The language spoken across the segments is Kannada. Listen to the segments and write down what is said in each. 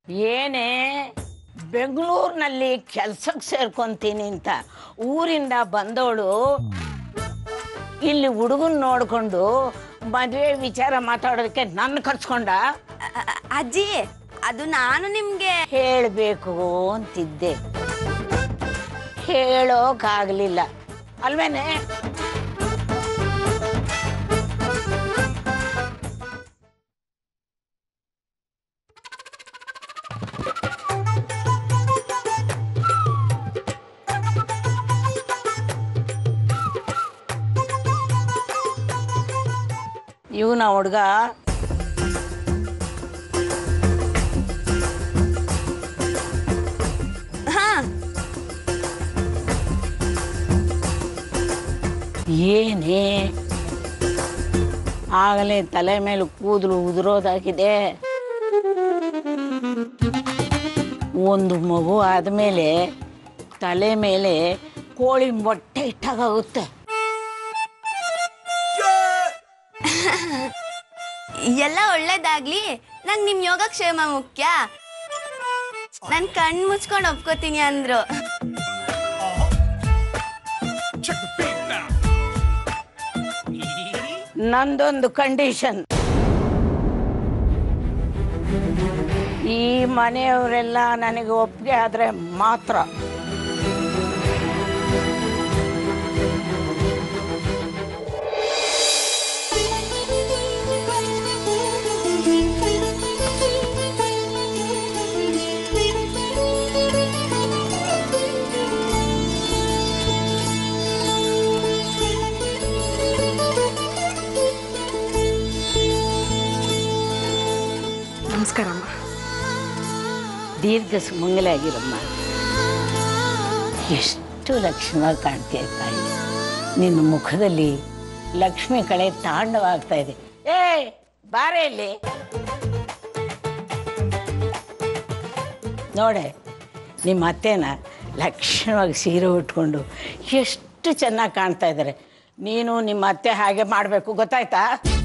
ಏನೇ ಬೆಂಗಳೂರಿನಲ್ಲಿ ಕೆಲ್ಸಕ್ಕೆ ಸೇರ್ಕೊಂತೀನಿ ಅಂತ ಊರಿಂದ ಬಂದವಳು ಇಲ್ಲಿ ಹುಡುಗನ್ ನೋಡ್ಕೊಂಡು ಮದುವೆ ವಿಚಾರ ಮಾತಾಡೋದಕ್ಕೆ ನನ್ನ ಕರ್ಸ್ಕೊಂಡ ಅ- ಅ- ಅಜ್ಜಿ ಅದು ನಾನು ನಿಮ್ಗೆ ಹೇಳಬೇಕು ಅಂತಿದ್ದೆ ಹೇಳೋಕ್ಕಾಗಲಿಲ್ಲ ಅಲ್ವೇನೆ ಇವನ ಹುಡುಗ ಹಾ ಏನೇ ಆಗಲೇ ತಲೆ ಮೇಲೆ ಕೂದಲು ಉದುರೋದಾಗಿದೆ ಒಂದು ಮಗು ಆದಮೇಲೆ ತಲೆ ಮೇಲೆ ಕೋಳಿ ಮೊಟ್ಟೆ ಇಟ್ಟಾಗುತ್ತೆ ಎಲ್ಲ ಒಳ್ಳೇದಾಗ್ಲಿ ನಂಗ್ ನಿಮ್ ಯೋಗಕ್ಷೇಮ ಮುಖ್ಯ ನನ್ ಕಣ್ ಮುಚ್ಕೊಂಡ್ ಒಪ್ಕೋತೀನಿ ಅಂದ್ರು ನಂದೊಂದು ಕಂಡೀಷನ್ ಈ ಮನೆಯವರೆಲ್ಲ ನನಗೆ ಒಪ್ಪಿಗೆ ಆದರೆ ಮಾತ್ರ ನಮಸ್ಕಾರಮ್ಮ ದೀರ್ಘ ಸುಮಂಗಲ ಆಗಿರಮ್ಮ ಎಷ್ಟು ಲಕ್ಷಣವಾಗಿ ಕಾಣ್ತೀಯ ತಾಯಿ ನಿನ್ನ ಮುಖದಲ್ಲಿ ಲಕ್ಷ್ಮಿ ಕಳೆ ತಾಂಡವಾಗ್ತಾ ಇದೆ ಏ ಬಾರೆ ಇಲ್ಲಿ ನೋಡೆ ನಿಮ್ಮ ಅತ್ತೆನ ಲಕ್ಷಣವಾಗಿ ಸೀರೆ ಉಟ್ಕೊಂಡು ಎಷ್ಟು ಚೆನ್ನಾಗಿ ಕಾಣ್ತಾ ಇದ್ದಾರೆ ನೀನು ನಿಮ್ಮ ಅತ್ತೆ ಹಾಗೆ ಮಾಡಬೇಕು ಗೊತ್ತಾಯ್ತಾ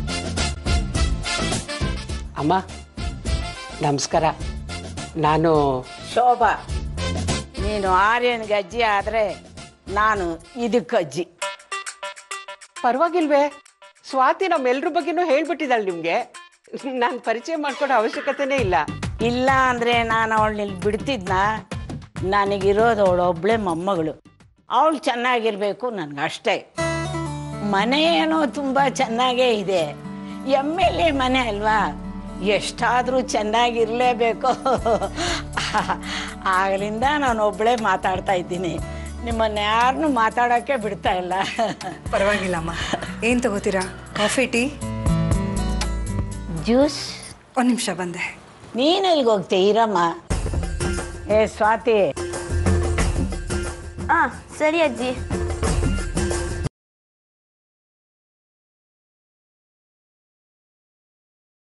ಅಮ್ಮ ನಮಸ್ಕಾರ ನಾನು ಶೋಭಾ ನೀನು ಆರ್ಯನ್ಗೆ ಅಜ್ಜಿ ಆದರೆ ನಾನು ಇದಕ್ಕೆ ಅಜ್ಜಿ ಪರವಾಗಿಲ್ವೇ ಸ್ವಾತಿ ನಮ್ಮೆಲ್ರ ಬಗ್ಗೆನೂ ಹೇಳ್ಬಿಟ್ಟಿದ್ದಾಳೆ ನಿಮಗೆ ನಾನು ಪರಿಚಯ ಮಾಡ್ಕೊಡೋ ಅವಶ್ಯಕತೆನೇ ಇಲ್ಲ ಇಲ್ಲ ಅಂದರೆ ನಾನು ಅವಳನ್ನ ಬಿಡ್ತಿದ್ನ ನನಗಿರೋದು ಅವಳು ಒಬ್ಬಳೆ ಮೊಮ್ಮಗಳು ಅವಳು ಚೆನ್ನಾಗಿರ್ಬೇಕು ನನಗಷ್ಟೇ ಮನೆ ಏನೋ ತುಂಬ ಚೆನ್ನಾಗೇ ಇದೆ ಎಮ್ ಎಲ್ ಎ ಮನೆ ಅಲ್ವಾ ಎಷ್ಟಾದರೂ ಚೆನ್ನಾಗಿರಲೇಬೇಕು ಆಗಲಿಂದ ನಾನು ಒಬ್ಬಳೇ ಮಾತಾಡ್ತಾ ಇದ್ದೀನಿ ನಿಮ್ಮನ್ನ ಯಾರನ್ನೂ ಮಾತಾಡೋಕ್ಕೆ ಬಿಡ್ತಾ ಇಲ್ಲ ಪರವಾಗಿಲ್ಲಮ್ಮ ಏನು ತಗೋತೀರಾ ಕಾಫಿ ಟೀ ಜ್ಯೂಸ್ ಒಂದು ನಿಮಿಷ ಬಂದೆ ನೀನು ಎಲ್ಲಿಗೆ ಹೋಗ್ತೀಯ ಇರಮ್ಮ ಏ ಸ್ವಾತಿ ಆ ಸರಿ ಅಜ್ಜಿ